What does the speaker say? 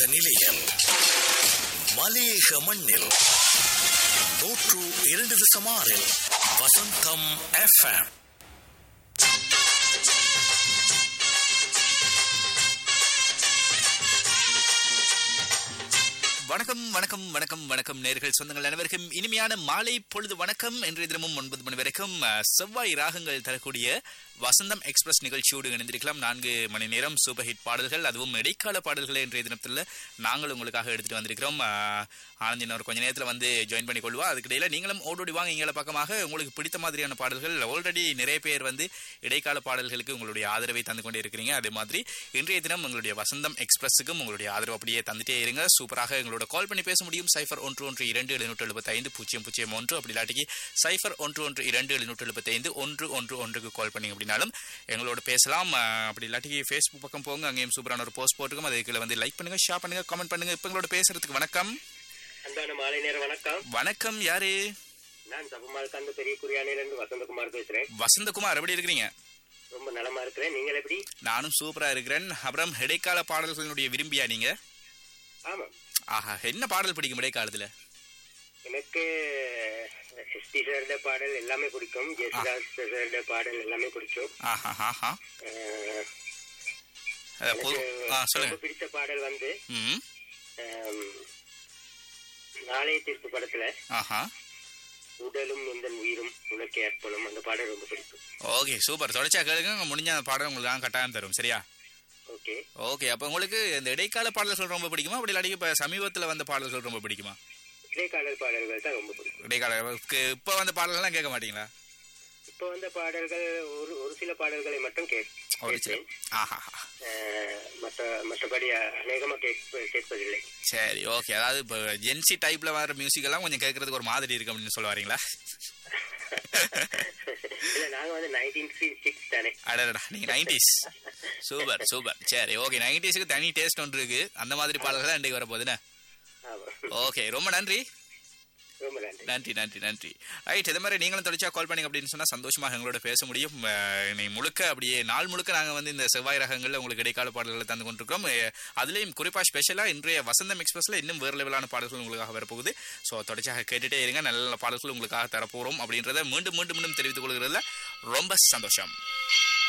வசந்த நிலையம் மலேக மண்ணில் நூற்று இரண்டு தசம் ஆறில் வசந்தம் எஃப்எம் வணக்கம் வணக்கம் வணக்கம் வணக்கம் நேர்கள் சொந்தங்கள் அனைவருக்கும் இனிமையான மாலை பொழுது வணக்கம் இன்றைய தினமும் ஒன்பது மணி வரைக்கும் அஹ், செவ்வாய் ராகங்கள் தரக்கூடிய வசந்தம் எக்ஸ்பிரஸ் நிகழ்ச்சியோடு இணைந்திருக்கலாம் நான்கு மணி நேரம் சூப்பர் ஹிட் பாடல்கள் அதுவும் இடைக்கால பாடல்களை இன்றைய தினத்தில் நாங்கள் உங்களுக்காக எடுத்துட்டு வந்திருக்கிறோம் அஹ், ஆனந்த் இன்னொரு கொஞ்ச நேரத்தில் வந்து ஜாயின் பண்ணி கொள்வா அதுக்கிடையில நீங்களும் ஓடோடி வாங்க எங்களை பக்கமாக உங்களுக்கு பிடித்த மாதிரியான பாடல்கள் ஆல்ரெடி நிறைய பேர் வந்து இடைக்கால பாடல்களுக்கு உங்களுடைய ஆதரவை தந்து கொண்டே இருக்கிறீங்க அதே மாதிரி இன்றைய தினம் உங்களுடைய வசந்தம் எக்ஸ்பிரஸுக்கும் உங்களுடைய ஆதரவு அப்படியே தந்துட்டே இருங்க சூப்பராக எங்களோட கால் பண்ணி பேச முடியும் சைஃபர் ஒன்று ஒன்று இரண்டு எழுநூற்று எழுபத்தி ஐந்து பூஜ்ஜியம் பூஜ்ஜியம் ஒன்று அப்படி இல்லாட்டிக்கு சைஃபர் ஒன்று ஒன்று இரண்டு எழுநூற்று எழுபத்தி ஐந்து ஒன்று ஒன்று ஒன்றுக்கு கால் பண்ணி அப்படின்னாலும் எங்களோட பேசலாம் அஹ், அப்படி இல்லாட்டிக்கு ஃபேஸ்புக் பக்கம் போங்க அங்கேயும் சூப்பரான ஒரு போஸ்ட் போட்டுக்கும் அது கீழே வந்து லைக் பண்ணுங்க ஷேர் பண்ணுங்க கமெண்ட் பண்ணுங்க இப்போ எங்களோட பேசுறதுக்கு வணக்கம் அன்பான மாலை நேர வணக்கம் வணக்கம் யாரு நான் தபமால் கந்து பெரிய குறியானையிலிருந்து வசந்தகுமார் பேசுறேன் வசந்தகுமார் எப்படி இருக்கிறீங்க ரொம்ப நலமா இருக்கிறேன் நீங்கள் எப்படி நானும் சூப்பரா இருக்கிறேன் அப்புறம் இடைக்கால பாடல்களுடைய விரும்பியா நீங்க ஆமா ஆஹா என்ன பாடல் பிடிக்கும் இடைக்காலத்துல எனக்கு எஸ்பி சாருடைய பாடல் எல்லாமே பிடிக்கும் ஜெயசுதாஸ் சாருடைய பாடல் எல்லாமே பிடிக்கும் ஆஹா ஆஹா அஹ், அஹ், பொது- எனக்கு ஆ, ரொம்ப சொல்லுங்க பிடிச்ச பாடல் வந்து ம் அஹ், நாளைய தீர்ப்பு படத்துல ஆஹா உடலும் இந்த உயிரும் உனக்கே அர்ப்பணம் அந்த பாடல் ரொம்ப பிடிக்கும் ஓகே சூப்பர் தொடர்ச்சியா கேளுங்க முடிஞ்ச அந்த பாடல் உங்களுக்கு நான் கட்டாயம் தரும் சரியா ஓகே ஓகே அப்போ உங்களுக்கு இந்த இடைக்கால பாடல்கள் ரொம்ப பிடிக்குமா அப்படி இல்லாட்டி இப்போ சமீபத்தில் வந்த பாடல்கள் ரொம்ப பிடிக்குமா இடைக்கால பாடல்கள் தான் ரொம்ப பிடிக்கும் இடைக்கால இப்போ வந்த பாடல்கள்லாம் கேட்க மாட்டீங்களா இப்போ வந்த பாடல்கள் ஒரு ஒரு சில பாடல்களை மட்டும் கேட் ஒரு சில கேட்பேன் ஆஹா அஹ், மற்ற மற்றபடி அநேகமா கேட்ப கேட்பதில்லை சரி ஓகே அதாவது இப்போ ஜென்சி டைப்ல வர மியூசிக் எல்லாம் கொஞ்சம் கேட்கறதுக்கு ஒரு மாதிரி இருக்கு அப்படின்னு சொல்ல வரீங்களா இல்ல நாங்க வந்து நைன்டீன் சிக்ஸ் தானே அடடா நீங்க நைன்டிஸ் சூப்பர் சூப்பர் சரி ஓகே நைன்டிஸ்க்கு தனி டேஸ்ட் ஒன்று இருக்கு அந்த மாதிரி பாடல்கள் தான் இன்றைக்கு வரப்போகுதுண்ணே ஆமா ஓகே ரொம்ப நன்றி ரொம்ப நன்றி நன்றி நன்றி நன்றி ரைட் இதே மாதிரி நீங்களும் தொடர்ச்சியா கால் பண்ணீங்க அப்படின்னு சொன்னா சந்தோஷமாக எங்களோட பேச முடியும் அஹ், நீ முழுக்க அப்படியே நாள் முழுக்க நாங்க வந்து இந்த செவ்வாய் ரகங்கள்ல உங்களுக்கு இடைக்கால பாடல்களை தந்து கொண்டிருக்கோம் அஹ், அதுலயும் குறிப்பா ஸ்பெஷலா இன்றைய வசந்தம் எக்ஸ்பிரஸ்ல இன்னும் வேறு லெவலான பாடல்கள் உங்களுக்காக வரப்போகுது ஸோ தொடர்ச்சியாக கேட்டுட்டே இருங்க நல்ல நல்ல பாடல்கள் உங்களுக்காக தரப்போறோம் அப்படின்றத மீண்டும் மீண்டும் மீண்டும் தெரிவித்துக் கொள்கிறதுல ரொம்ப சந்தோஷம்